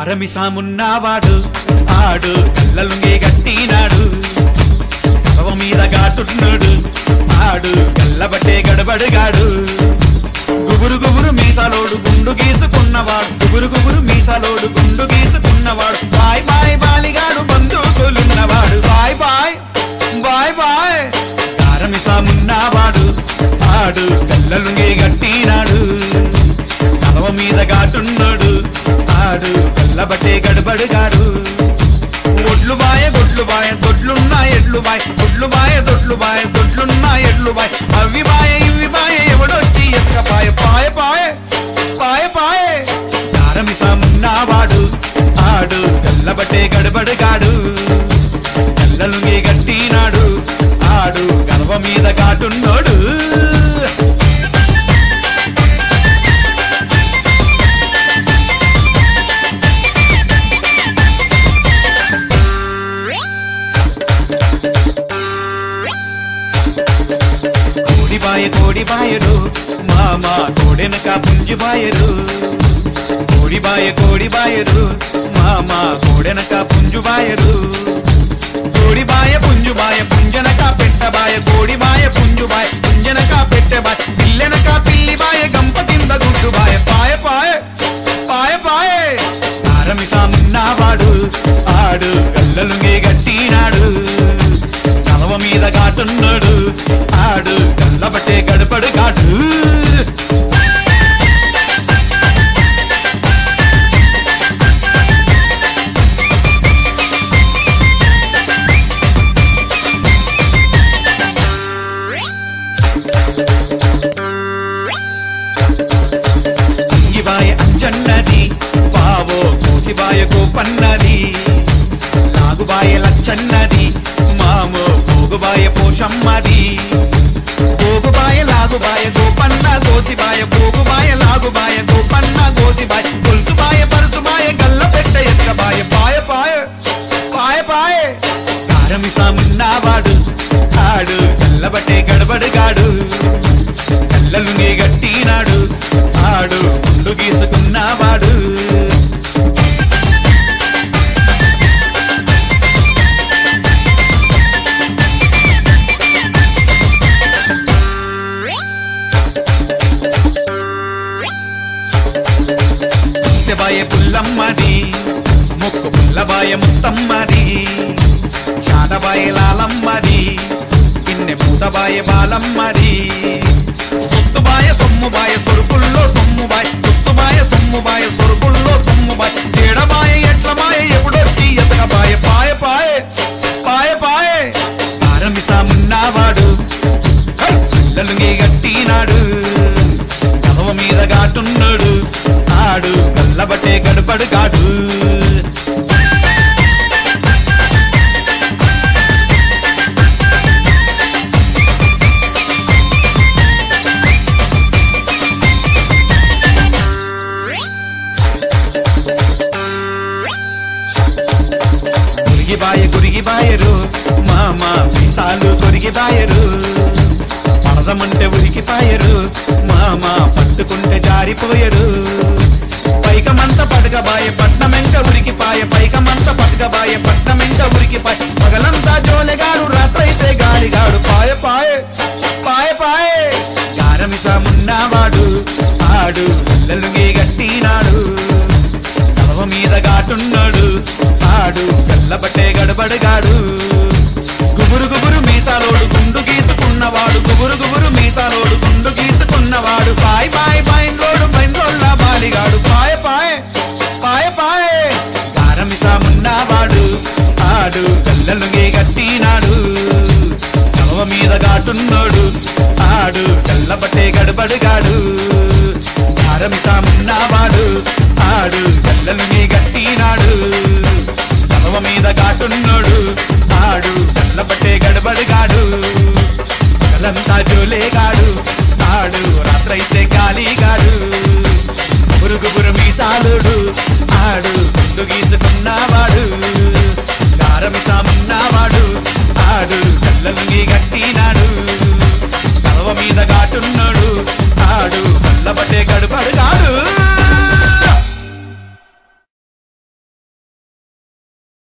గారమిసామున్నవాడు ఆడు కళ్ళలుంగే గట్టినాడు కడవ మీద గాటున్నాడు ఆడు గల్లబట్టే గడబడుగాడు గుబురు గుబురు మీసాలోడు గుండు గీసుకున్నవాడు గుబురు గుబురు మీసాలోడు గుండు గీసుకున్నవాడు బాయ్ బాయ్ బాలిగాడు బంధువులున్నవాడు బాయ్ బాయ్ బాయ్ బాయ్ గారమిసామున్నవాడు ఆడు కళ్ళలుంగే గట్టినాడు కడవ మీద గాటున్నాడు ఆడు గల్లబట్టే గడబడుగాడు ఒడ్లు బాయ గొడ్లు బాయ దొడ్లున్నా ఎడ్లు బాయ్ ఒడ్లు బాయ దొడ్లు బాయ దొడ్లున్నా ఎడ్లు బాయ్ అవి బాయ ఇవి బాయ ఎవడొచ్చి ఎక్క పాయ పాయ పాయ పాయ పాయ కారమిసమున్నావాడు ఆడు గల్లబట్టే గడబడుగాడు కళ్ళలుంగి గట్టినాడు ఆడు గర్వ మీద కాటున్నోడు కోడిబాయ కోడిబాయరు మామ కోడెనక పుంజుబాయరు కోడిబాయ కోడిబాయరు మామ కోడెనక పుంజుబాయరు కోడిబాయ పుంజుబాయ పుంజనక పెట్టబాయ కోడిబాయ పుంజుబాయ పుంజనక పెట్టబాయ పిల్లెనక పిల్లిబాయ గంప కింద గుడ్డుబాయ పాయ పాయ పాయ పాయ ఆరమిసామున్నావాడు ఆడు గల్లలుంగే గట్టినాడు కలవ మీద కాటున్నాడు ఆడు కళ్ళబట్టే గడపడు కాటు అంగిబాయ అంజన్నది బావో కోసిబాయ కోపన్నది నాగుబాయ లచ్చన్నది మామో పోగుబాయ పోషమ్మది పోగుబాయ లాగుబాయ గోపన్న గోసిబాయ పోగుబాయ లాగుబాయ గోపన్న గోసిబాయ గొలుసుబాయ పరుసుబాయ గల్ల పెట్ట ఎక్కబాయ పాయ పాయ పాయ పాయ కారమిసామున్నావాడు ఆడు కల్లబట్టే గడబడుగాడు కళ్ళలు నీ గట్టినాడు ఆడు ముందు గీసుకున్నవాడు బాయ పుల్లమ్మది ముక్కు పుల్లబాయ ముత్తమ్మది చాడబాయ లాలమ్మది పిన్నె పూతబాయ బాలమ్మది సొత్తుబాయ సొమ్ముబాయ సొరుకుల్లో సొమ్ముబాయ సొత్తుబాయ సొమ్ముబాయ సొరుకుల్లో సొమ్ముబాయ ఏడబాయ ఎట్లబాయ ఎప్పుడొచ్చి ఎతకబాయ పాయ పాయ పాయ పాయ ఆరంభిసామున్నావాడు పిల్లలు నీ గట్టినాడు కలవ మీద గాటున్నాడు ఆడు గల్లబట్టే గడపడు కాడు గురిగిబాయ గురిగిబాయరు మామ మీసాలు కొరిగిబాయరు పడదమంటే ఉరికిపాయరు మామ పట్టుకుంటే జారిపోయరు పైకమంత పడకబాయ పట్నమెంక ఉరికిపాయ పైకమంత పడకబాయ పట్నమెంక ఉరికిపాయ పగలంతా జోలెగాడు రాత్రైతే గాలిగాడు పాయ పాయ పాయ పాయ గారమిసమున్నవాడు ఆడు పిల్లలుంగి గట్టినాడు కలవ మీద గాటున్నాడు ఆడు గల్లబట్టే గడబడగాడు గుబురు గుబురు మీసాలోడు గుండు గీసుకున్నవాడు గుబురు గుబురు మీసాలోడు గుండు గీసుకున్నవాడు పాయ్ పాయ్ పైన్లోడు పైన్లోళ్ళ బాలిగాడు పాయ పాయ పాయ పాయ గారమిసామున్నవాడు ఆడు గల్లలుంగి గట్టినాడు కలవ మీద గాటున్నాడు ఆడు గల్లబట్టే గడబడుగాడు గారమిసామున్నవాడు ఆడు